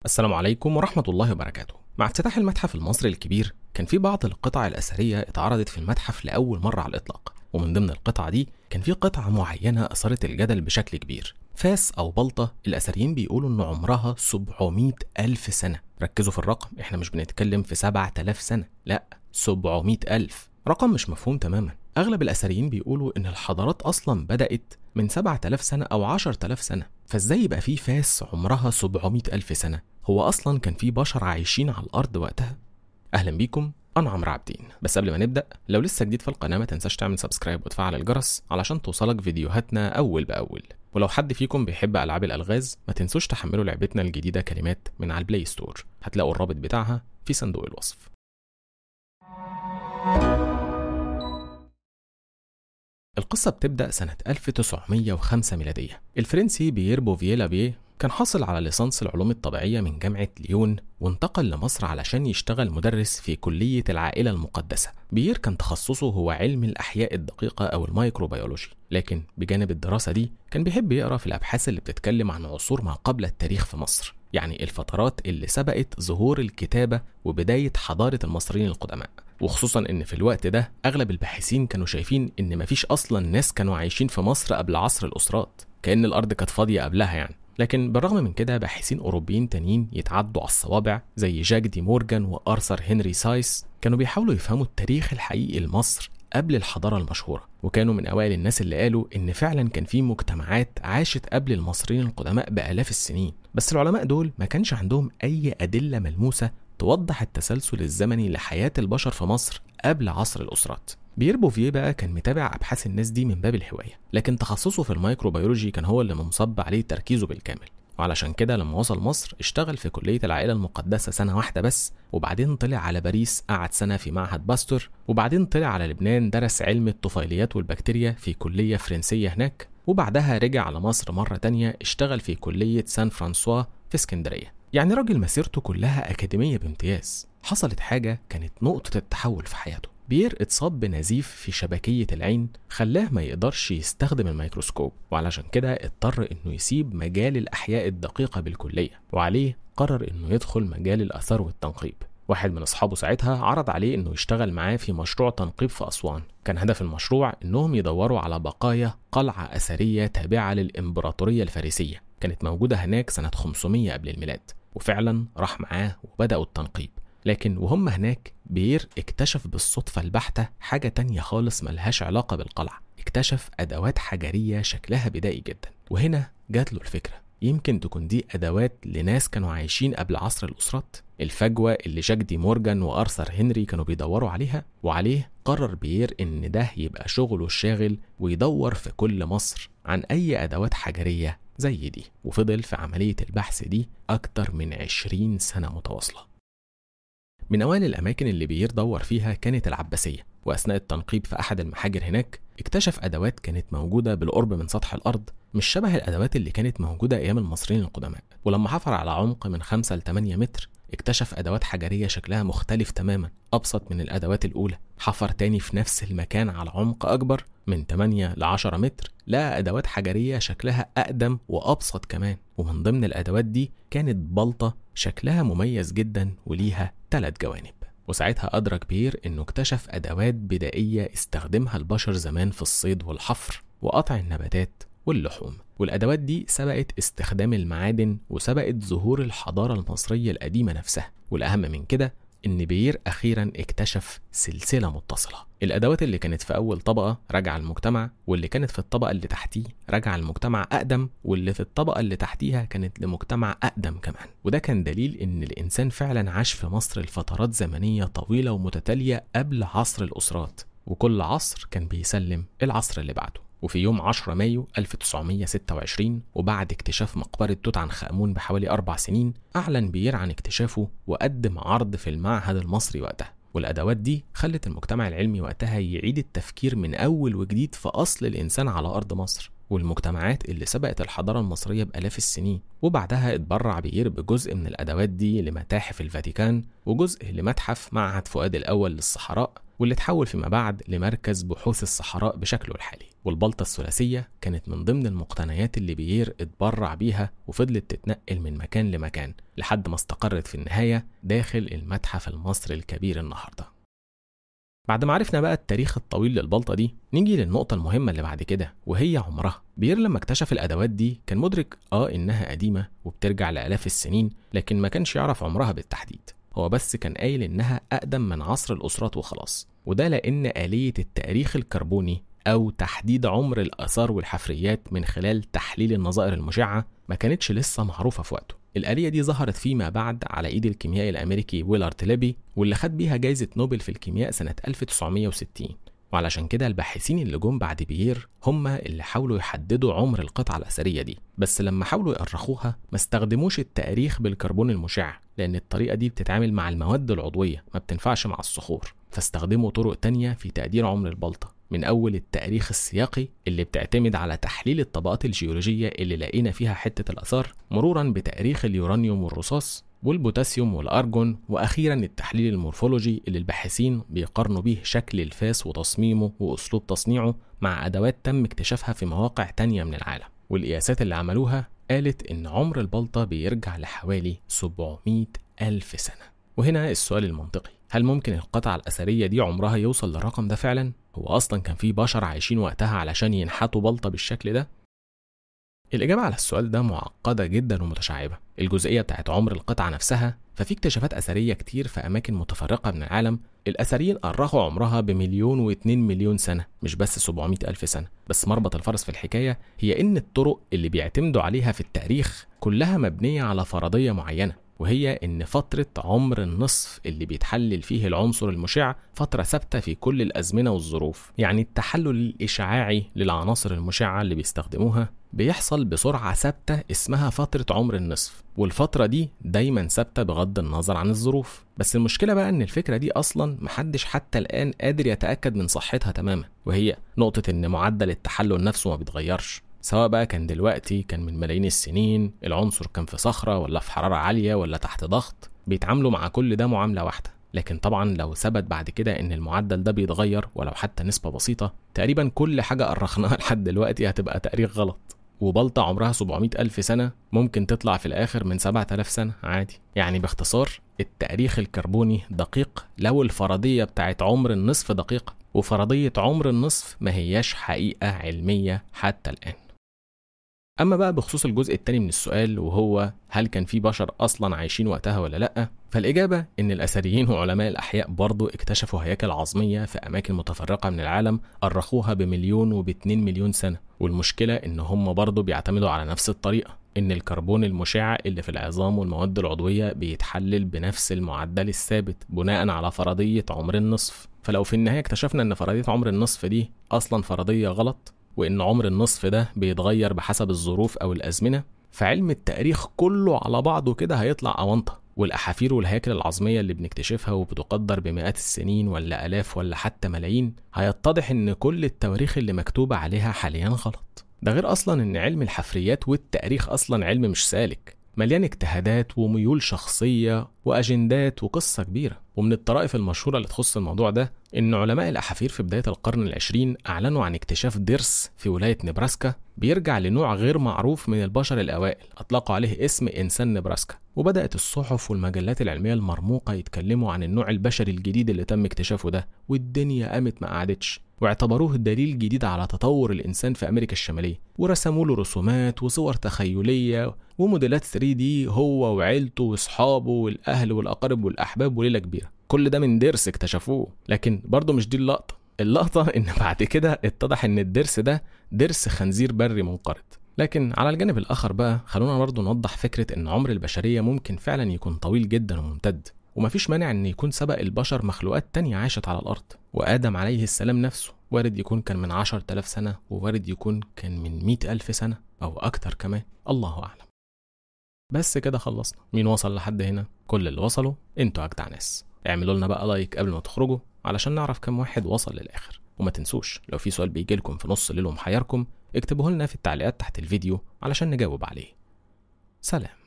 السلام عليكم ورحمة الله وبركاته مع افتتاح المتحف المصري الكبير كان في بعض القطع الأثرية اتعرضت في المتحف لأول مرة على الإطلاق ومن ضمن القطع دي كان في قطعة معينة أثارت الجدل بشكل كبير فاس أو بلطة الأثريين بيقولوا إن عمرها 700 ألف سنة ركزوا في الرقم إحنا مش بنتكلم في 7000 سنة لا 700 ألف رقم مش مفهوم تماما أغلب الأثريين بيقولوا إن الحضارات أصلا بدأت من 7000 سنة أو 10000 سنة فإزاي يبقى في فاس عمرها 700 ألف سنة هو أصلا كان في بشر عايشين على الأرض وقتها أهلا بيكم أنا عمرو عابدين بس قبل ما نبدأ لو لسه جديد في القناة ما تنساش تعمل سبسكرايب وتفعل الجرس علشان توصلك فيديوهاتنا أول بأول ولو حد فيكم بيحب ألعاب الألغاز ما تنسوش تحملوا لعبتنا الجديدة كلمات من على البلاي ستور هتلاقوا الرابط بتاعها في صندوق الوصف القصة بتبدأ سنة 1905 ميلادية الفرنسي بيير بوفييلا بيه كان حاصل على ليسانس العلوم الطبيعية من جامعة ليون وانتقل لمصر علشان يشتغل مدرس في كلية العائلة المقدسة بيير كان تخصصه هو علم الأحياء الدقيقة أو الميكروبيولوجي لكن بجانب الدراسة دي كان بيحب يقرأ في الأبحاث اللي بتتكلم عن عصور ما قبل التاريخ في مصر يعني الفترات اللي سبقت ظهور الكتابة وبداية حضارة المصريين القدماء وخصوصا ان في الوقت ده اغلب الباحثين كانوا شايفين ان مفيش اصلا ناس كانوا عايشين في مصر قبل عصر الاسرات كان الارض كانت فاضيه قبلها يعني لكن بالرغم من كده باحثين اوروبيين تانيين يتعدوا على الصوابع زي جاك دي مورجان وارثر هنري سايس كانوا بيحاولوا يفهموا التاريخ الحقيقي لمصر قبل الحضاره المشهوره وكانوا من اوائل الناس اللي قالوا ان فعلا كان في مجتمعات عاشت قبل المصريين القدماء بالاف السنين بس العلماء دول ما كانش عندهم اي ادله ملموسه توضح التسلسل الزمني لحياة البشر في مصر قبل عصر الأسرات بيير بوفيه بقى كان متابع أبحاث الناس دي من باب الهواية لكن تخصصه في الميكروبيولوجي كان هو اللي منصب عليه تركيزه بالكامل وعلشان كده لما وصل مصر اشتغل في كلية العائلة المقدسة سنة واحدة بس وبعدين طلع على باريس قعد سنة في معهد باستور وبعدين طلع على لبنان درس علم الطفيليات والبكتيريا في كلية فرنسية هناك وبعدها رجع على مصر مرة تانية اشتغل في كلية سان فرانسوا في اسكندرية يعني راجل مسيرته كلها أكاديمية بامتياز حصلت حاجة كانت نقطة التحول في حياته بيير اتصاب بنزيف في شبكية العين خلاه ما يقدرش يستخدم الميكروسكوب وعلشان كده اضطر انه يسيب مجال الأحياء الدقيقة بالكلية وعليه قرر انه يدخل مجال الآثار والتنقيب واحد من أصحابه ساعتها عرض عليه إنه يشتغل معاه في مشروع تنقيب في أسوان كان هدف المشروع إنهم يدوروا على بقايا قلعة أثرية تابعة للإمبراطورية الفارسية كانت موجودة هناك سنة 500 قبل الميلاد وفعلا راح معاه وبدأوا التنقيب لكن وهم هناك بير اكتشف بالصدفة البحتة حاجة تانية خالص ملهاش علاقة بالقلعة اكتشف أدوات حجرية شكلها بدائي جدا وهنا جات له الفكرة يمكن تكون دي أدوات لناس كانوا عايشين قبل عصر الأسرات الفجوة اللي جاك دي مورجان وأرثر هنري كانوا بيدوروا عليها وعليه قرر بيير إن ده يبقى شغله الشاغل ويدور في كل مصر عن أي أدوات حجرية زي دي وفضل في عملية البحث دي أكتر من عشرين سنة متواصلة من أوائل الأماكن اللي بيير دور فيها كانت العباسية وأثناء التنقيب في أحد المحاجر هناك اكتشف أدوات كانت موجودة بالقرب من سطح الأرض مش شبه الأدوات اللي كانت موجودة أيام المصريين القدماء ولما حفر على عمق من 5 ل 8 متر اكتشف أدوات حجرية شكلها مختلف تماما أبسط من الأدوات الأولى حفر تاني في نفس المكان على عمق أكبر من 8 ل 10 متر لقى أدوات حجرية شكلها أقدم وأبسط كمان ومن ضمن الأدوات دي كانت بلطة شكلها مميز جدا وليها ثلاث جوانب وساعتها أدرك بير إنه اكتشف أدوات بدائية استخدمها البشر زمان في الصيد والحفر وقطع النباتات واللحوم والأدوات دي سبقت استخدام المعادن وسبقت ظهور الحضارة المصرية القديمة نفسها والأهم من كده إن بيير أخيرا اكتشف سلسلة متصلة الأدوات اللي كانت في أول طبقة راجعة المجتمع واللي كانت في الطبقة اللي تحتيه راجعة المجتمع أقدم واللي في الطبقة اللي تحتيها كانت لمجتمع أقدم كمان وده كان دليل إن الإنسان فعلا عاش في مصر لفترات زمنية طويلة ومتتالية قبل عصر الأسرات وكل عصر كان بيسلم العصر اللي بعده وفي يوم 10 مايو 1926 وبعد اكتشاف مقبرة توت عنخ آمون بحوالي أربع سنين أعلن بيير عن اكتشافه وقدم عرض في المعهد المصري وقتها والأدوات دي خلت المجتمع العلمي وقتها يعيد التفكير من أول وجديد في أصل الإنسان على أرض مصر والمجتمعات اللي سبقت الحضارة المصرية بآلاف السنين وبعدها اتبرع بيير بجزء من الأدوات دي لمتاحف الفاتيكان وجزء لمتحف معهد فؤاد الأول للصحراء واللي تحول فيما بعد لمركز بحوث الصحراء بشكله الحالي والبلطة الثلاثية كانت من ضمن المقتنيات اللي بيير اتبرع بيها وفضلت تتنقل من مكان لمكان لحد ما استقرت في النهاية داخل المتحف المصري الكبير النهارده بعد ما عرفنا بقى التاريخ الطويل للبلطة دي نيجي للنقطة المهمة اللي بعد كده وهي عمرها بير لما اكتشف الأدوات دي كان مدرك آه إنها قديمة وبترجع لآلاف السنين لكن ما كانش يعرف عمرها بالتحديد هو بس كان قايل إنها أقدم من عصر الأسرات وخلاص وده لأن آلية التاريخ الكربوني أو تحديد عمر الآثار والحفريات من خلال تحليل النظائر المشعة ما كانتش لسه معروفة في وقته الآلية دي ظهرت فيما بعد على إيد الكيميائي الأمريكي ويلارد ليبي واللي خد بيها جايزة نوبل في الكيمياء سنة 1960 وعلشان كده الباحثين اللي جم بعد بيير هم اللي حاولوا يحددوا عمر القطعة الأثرية دي بس لما حاولوا يأرخوها ما استخدموش التاريخ بالكربون المشع لأن الطريقة دي بتتعامل مع المواد العضوية ما بتنفعش مع الصخور فاستخدموا طرق تانية في تقدير عمر البلطة من أول التاريخ السياقي اللي بتعتمد على تحليل الطبقات الجيولوجية اللي لقينا فيها حتة الآثار مرورا بتاريخ اليورانيوم والرصاص والبوتاسيوم والأرجون وأخيرا التحليل المورفولوجي اللي الباحثين بيقارنوا بيه شكل الفاس وتصميمه وأسلوب تصنيعه مع أدوات تم اكتشافها في مواقع تانية من العالم والقياسات اللي عملوها قالت إن عمر البلطة بيرجع لحوالي 700 ألف سنة وهنا السؤال المنطقي هل ممكن القطعة الأثرية دي عمرها يوصل للرقم ده فعلا؟ هو أصلا كان في بشر عايشين وقتها علشان ينحتوا بلطة بالشكل ده؟ الإجابة على السؤال ده معقدة جدا ومتشعبة الجزئية بتاعت عمر القطعة نفسها ففي اكتشافات أثرية كتير في أماكن متفرقة من العالم الأثريين أرخوا عمرها بمليون واتنين مليون سنة مش بس 700 ألف سنة بس مربط الفرس في الحكاية هي إن الطرق اللي بيعتمدوا عليها في التاريخ كلها مبنية على فرضية معينة وهي إن فترة عمر النصف اللي بيتحلل فيه العنصر المشع فترة ثابتة في كل الأزمنة والظروف يعني التحلل الإشعاعي للعناصر المشعة اللي بيستخدموها بيحصل بسرعة ثابتة اسمها فترة عمر النصف والفترة دي دايما ثابتة بغض النظر عن الظروف بس المشكلة بقى ان الفكرة دي اصلا محدش حتى الان قادر يتأكد من صحتها تماما وهي نقطة ان معدل التحلل نفسه ما بيتغيرش سواء بقى كان دلوقتي كان من ملايين السنين العنصر كان في صخرة ولا في حرارة عالية ولا تحت ضغط بيتعاملوا مع كل ده معاملة واحدة لكن طبعا لو ثبت بعد كده ان المعدل ده بيتغير ولو حتى نسبة بسيطة تقريبا كل حاجة أرخناها لحد دلوقتي هتبقى تأريخ غلط وبلطة عمرها 700 ألف سنة ممكن تطلع في الآخر من 7000 سنة عادي يعني باختصار التاريخ الكربوني دقيق لو الفرضية بتاعت عمر النصف دقيقة وفرضية عمر النصف ما هياش حقيقة علمية حتى الآن أما بقى بخصوص الجزء التاني من السؤال وهو هل كان في بشر أصلا عايشين وقتها ولا لأ؟ فالإجابة إن الأثريين وعلماء الأحياء برضو اكتشفوا هياكل عظمية في أماكن متفرقة من العالم أرخوها بمليون وباتنين مليون سنة والمشكلة إن هم برضو بيعتمدوا على نفس الطريقة إن الكربون المشع اللي في العظام والمواد العضوية بيتحلل بنفس المعدل الثابت بناء على فرضية عمر النصف فلو في النهاية اكتشفنا إن فرضية عمر النصف دي أصلا فرضية غلط وإن عمر النصف ده بيتغير بحسب الظروف أو الأزمنة فعلم التاريخ كله على بعضه كده هيطلع أونطة والأحافير والهياكل العظمية اللي بنكتشفها وبتقدر بمئات السنين ولا آلاف ولا حتى ملايين هيتضح إن كل التواريخ اللي مكتوبة عليها حاليا غلط ده غير أصلا إن علم الحفريات والتاريخ أصلا علم مش سالك مليان اجتهادات وميول شخصية وأجندات وقصة كبيرة ومن الطرائف المشهورة اللي تخص الموضوع ده إن علماء الأحافير في بداية القرن العشرين أعلنوا عن اكتشاف ضرس في ولاية نبراسكا بيرجع لنوع غير معروف من البشر الأوائل أطلقوا عليه اسم إنسان نبراسكا وبدأت الصحف والمجلات العلمية المرموقة يتكلموا عن النوع البشري الجديد اللي تم اكتشافه ده والدنيا قامت ما قعدتش واعتبروه دليل جديد على تطور الإنسان في أمريكا الشمالية ورسموا له رسومات وصور تخيلية وموديلات 3 دي هو وعيلته واصحابه والاهل والاقارب والاحباب وليله كبيره كل ده من درس اكتشفوه لكن برضه مش دي اللقطه اللقطه ان بعد كده اتضح ان الدرس ده درس خنزير بري منقرض لكن على الجانب الاخر بقى خلونا برضه نوضح فكره ان عمر البشريه ممكن فعلا يكون طويل جدا وممتد ومفيش مانع ان يكون سبق البشر مخلوقات تانية عاشت على الارض وادم عليه السلام نفسه وارد يكون كان من عشر تلاف سنة ووارد يكون كان من مئة ألف سنة أو أكتر كمان الله أعلم بس كده خلصنا مين وصل لحد هنا كل اللي وصلوا انتوا اجدع ناس اعملوا لنا بقى لايك قبل ما تخرجوا علشان نعرف كم واحد وصل للاخر وما تنسوش لو في سؤال بيجي لكم في نص ليل ومحيركم اكتبوه لنا في التعليقات تحت الفيديو علشان نجاوب عليه سلام